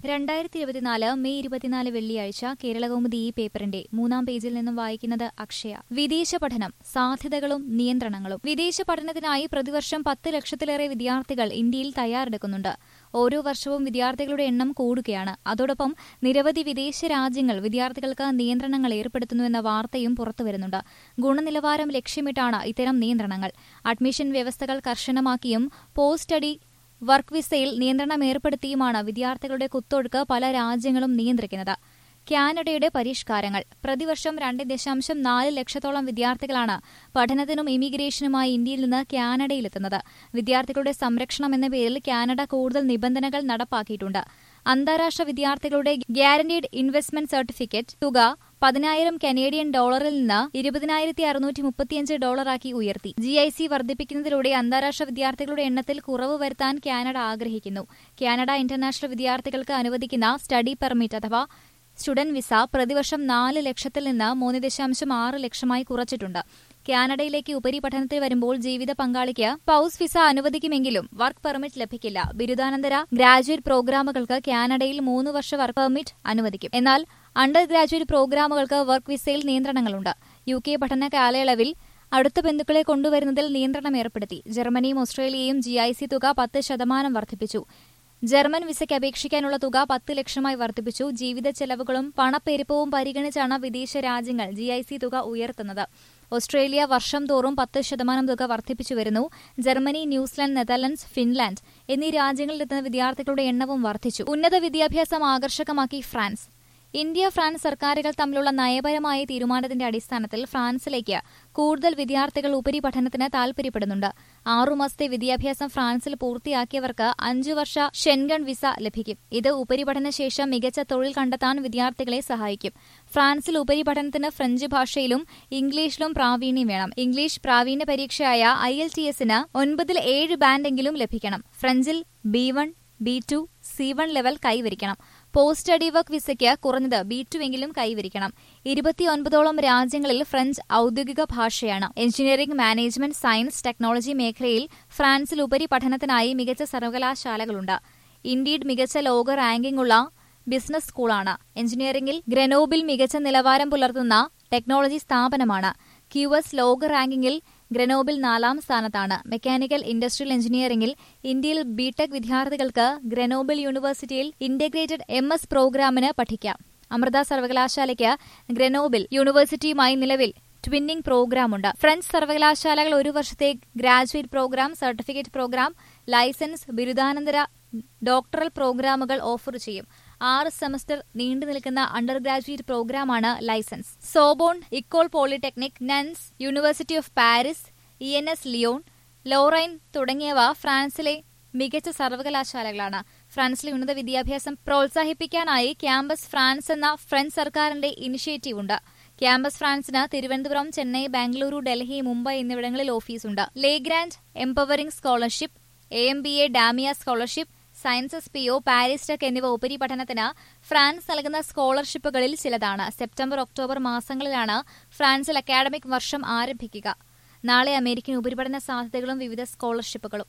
രണ്ടായിരത്തി ഇരുപത്തിനാല് മെയ് ഇരുപത്തിനാല് വെള്ളിയാഴ്ച കേരളകൗമുദി ഈ പേപ്പറിന്റെ മൂന്നാം പേജിൽ നിന്നും വായിക്കുന്നത് അക്ഷയ വിദേശ പഠനം സാധ്യതകളും നിയന്ത്രണങ്ങളും വിദേശ പഠനത്തിനായി പ്രതിവർഷം പത്ത് ലക്ഷത്തിലേറെ വിദ്യാർത്ഥികൾ ഇന്ത്യയിൽ തയ്യാറെടുക്കുന്നുണ്ട് ഓരോ വർഷവും വിദ്യാർത്ഥികളുടെ എണ്ണം കൂടുകയാണ് അതോടൊപ്പം നിരവധി വിദേശ രാജ്യങ്ങൾ വിദ്യാർത്ഥികൾക്ക് നിയന്ത്രണങ്ങൾ ഏർപ്പെടുത്തുന്നുവെന്ന വാർത്തയും പുറത്തുവരുന്നുണ്ട് ഗുണനിലവാരം ലക്ഷ്യമിട്ടാണ് ഇത്തരം നിയന്ത്രണങ്ങൾ അഡ്മിഷൻ വ്യവസ്ഥകൾ കർശനമാക്കിയും പോസ്റ്റ് സ്റ്റഡി വർക്ക് വിസയിൽ നിയന്ത്രണം ഏർപ്പെടുത്തിയുമാണ് വിദ്യാർത്ഥികളുടെ കുത്തൊഴുക്ക് പല രാജ്യങ്ങളും നിയന്ത്രിക്കുന്നത് കാനഡയുടെ പരിഷ്കാരങ്ങൾ പ്രതിവർഷം രണ്ട് ദശാംശം നാല് ലക്ഷത്തോളം വിദ്യാർത്ഥികളാണ് പഠനത്തിനും ഇമിഗ്രേഷനുമായി ഇന്ത്യയിൽ നിന്ന് കാനഡയിലെത്തുന്നത് വിദ്യാർത്ഥികളുടെ സംരക്ഷണം എന്ന പേരിൽ കാനഡ കൂടുതൽ നിബന്ധനകൾ നടപ്പാക്കിയിട്ടുണ്ട് അന്താരാഷ്ട്ര വിദ്യാർത്ഥികളുടെ ഗ്യാരണ്ടീഡ് ഇൻവെസ്റ്റ്മെന്റ് സർട്ടിഫിക്കറ്റ് തുക പതിനായിരം കനേഡിയൻ ഡോളറിൽ നിന്ന് ഇരുപതിനായിരത്തി അറുന്നൂറ്റി മുപ്പത്തിയഞ്ച് ഡോളറാക്കി ഉയർത്തി ജി ഐ സി വർദ്ധിപ്പിക്കുന്നതിലൂടെ അന്താരാഷ്ട്ര വിദ്യാർത്ഥികളുടെ എണ്ണത്തിൽ കുറവ് വരുത്താൻ കാനഡ ആഗ്രഹിക്കുന്നു കാനഡ ഇന്റർനാഷണൽ വിദ്യാർത്ഥികൾക്ക് അനുവദിക്കുന്ന സ്റ്റഡി പെർമിറ്റ് അഥവാ സ്റ്റുഡന്റ് വിസ പ്രതിവർഷം നാല് ലക്ഷത്തിൽ നിന്ന് മൂന്ന് ദശാംശം ആറ് ലക്ഷമായി കുറച്ചിട്ടുണ്ട് കാനഡയിലേക്ക് ഉപരിപഠനത്തിൽ വരുമ്പോൾ ജീവിത പങ്കാളിക്ക് പൌസ് വിസ അനുവദിക്കുമെങ്കിലും വർക്ക് പെർമിറ്റ് ലഭിക്കില്ല ബിരുദാനന്തര ഗ്രാജുവേറ്റ് പ്രോഗ്രാമുകൾക്ക് കാനഡയിൽ മൂന്ന് വർഷ വർക്ക് പെർമിറ്റ് അനുവദിക്കും എന്നാൽ അണ്ടർ ഗ്രാജുവേറ്റ് പ്രോഗ്രാമുകൾക്ക് വർക്ക് വിസയിൽ നിയന്ത്രണങ്ങളുണ്ട് യു കെ പഠന കാലയളവിൽ അടുത്ത ബന്ധുക്കളെ കൊണ്ടുവരുന്നതിൽ നിയന്ത്രണം ഏർപ്പെടുത്തി ജർമ്മനിയും ഓസ്ട്രേലിയയും ജി ഐ സി തുക പത്ത് ശതമാനം വർദ്ധിപ്പിച്ചു ജർമ്മൻ വിസയ്ക്ക് അപേക്ഷിക്കാനുള്ള തുക പത്ത് ലക്ഷമായി വർദ്ധിപ്പിച്ചു ജീവിത ചെലവുകളും പണപ്പെരുപ്പവും പരിഗണിച്ചാണ് വിദേശ രാജ്യങ്ങൾ ജി ഐ സി തുക ഉയർത്തുന്നത് ഓസ്ട്രേലിയ വർഷം തോറും പത്ത് ശതമാനം തുക വർദ്ധിപ്പിച്ചു വരുന്നു ജർമ്മനി ന്യൂസിലാൻഡ് നെതർലൻഡ്സ് ഫിൻലാൻഡ് എന്നീ രാജ്യങ്ങളിലെത്തുന്ന വിദ്യാർത്ഥികളുടെ എണ്ണവും വർദ്ധിച്ചു ഉന്നത വിദ്യാഭ്യാസം ആകർഷകമാക്കി ഫ്രാൻസ് ഇന്ത്യ ഫ്രാൻസ് സർക്കാരുകൾ തമ്മിലുള്ള നയപരമായ തീരുമാനത്തിന്റെ അടിസ്ഥാനത്തിൽ ഫ്രാൻസിലേക്ക് കൂടുതൽ വിദ്യാർത്ഥികൾ ഉപരിപഠനത്തിന് താൽപര്യപ്പെടുന്നുണ്ട് ആറുമാസത്തെ വിദ്യാഭ്യാസം ഫ്രാൻസിൽ പൂർത്തിയാക്കിയവർക്ക് അഞ്ചു വർഷ ഷെൻഗൺ വിസ ലഭിക്കും ഇത് ഉപരിപഠന ശേഷം മികച്ച തൊഴിൽ കണ്ടെത്താൻ വിദ്യാർത്ഥികളെ സഹായിക്കും ഫ്രാൻസിൽ ഉപരിപഠനത്തിന് ഫ്രഞ്ച് ഭാഷയിലും ഇംഗ്ലീഷിലും പ്രാവീണ്യം വേണം ഇംഗ്ലീഷ് പ്രാവീണ്യ പരീക്ഷയായ ഐ എൽ ടി എസിന് ഒൻപതിൽ ഏഴ് ബാൻഡെങ്കിലും ലഭിക്കണം ഫ്രഞ്ചിൽ B one B two C one level കൈവരിക്കണം പോസ്റ്റ് സ്റ്റഡി വർക്ക് വിസയ്ക്ക് കുറഞ്ഞത് ബി ടു എങ്കിലും കൈവരിക്കണം ഇരുപത്തിയൊൻപതോളം രാജ്യങ്ങളിൽ ഫ്രഞ്ച് ഔദ്യോഗിക ഭാഷയാണ് എഞ്ചിനീയറിംഗ് മാനേജ്മെന്റ് സയൻസ് ടെക്നോളജി മേഖലയിൽ ഫ്രാൻസിൽ ഉപരിപഠനത്തിനായി മികച്ച സർവകലാശാലകളുണ്ട് ഇന്ത്യയിൽ മികച്ച ലോക റാങ്കിംഗുള്ള ബിസിനസ് സ്കൂളാണ് എഞ്ചിനീയറിംഗിൽ ഗ്രനോബിൽ മികച്ച നിലവാരം പുലർത്തുന്ന ടെക്നോളജി സ്ഥാപനമാണ് ക്യു എസ് ലോക റാങ്കിംഗിൽ ഗ്രനോബിൽ നാലാം സ്ഥാനത്താണ് മെക്കാനിക്കൽ ഇൻഡസ്ട്രിയൽ എഞ്ചിനീയറിംഗിൽ ഇന്ത്യയിൽ ബിടെക് വിദ്യാർത്ഥികൾക്ക് ഗ്രനോബിൽ യൂണിവേഴ്സിറ്റിയിൽ ഇന്റഗ്രേറ്റഡ് എം എസ് പ്രോഗ്രാമിന് പഠിക്കാം അമൃത സർവകലാശാലയ്ക്ക് ഗ്രനോബിൽ യൂണിവേഴ്സിറ്റിയുമായി നിലവിൽ ട്വിന്നിംഗ് പ്രോഗ്രാമുണ്ട് ഫ്രഞ്ച് സർവകലാശാലകൾ ഒരു വർഷത്തെ graduate programme certificate programme licence ബിരുദാനന്തര ഡോക്ടറൽ പ്രോഗ്രാമുകൾ ഓഫർ ചെയ്യും ആറ് സെമസ്റ്റർ നീണ്ടു നിൽക്കുന്ന അണ്ടർ ഗ്രാജുവേറ്റ് പ്രോഗ്രാമാണ് licence സോബോൺ ഇക്കോൾ polytechnic നൻസ് university of Paris E N S Leon Lorraine തുടങ്ങിയവ ഫ്രാൻസിലെ മികച്ച സർവകലാശാലകളാണ് ഫ്രാൻസിലെ ഉന്നത വിദ്യാഭ്യാസം പ്രോത്സാഹിപ്പിക്കാനായി ക്യാമ്പസ് ഫ്രാൻസ് എന്ന ഫ്രഞ്ച് സർക്കാരിന്റെ ഇനിഷ്യേറ്റീവ് ഉണ്ട് ക്യാമ്പസ് ഫ്രാൻസിന് തിരുവനന്തപുരം ചെന്നൈ ബാംഗ്ലൂരു ഡൽഹി മുംബൈ എന്നിവിടങ്ങളിൽ ഓഫീസുണ്ട് ലേഗ്രാൻഡ് empowering scholarship A M B A ഡാമിയ scholarship sciences P O Paris tech എന്നിവ ഉപരിപഠനത്തിന് ഫ്രാൻസ് നൽകുന്ന സ്കോളർഷിപ്പുകളിൽ ചിലതാണ് സെപ്റ്റംബർ ഒക്ടോബർ മാസങ്ങളിലാണ് ഫ്രാൻസിൽ അക്കാഡമിക് വർഷം ആരംഭിക്കുക നാളെ അമേരിക്കൻ ഉപരിപഠന സാധ്യതകളും വിവിധ സ്കോളർഷിപ്പുകളും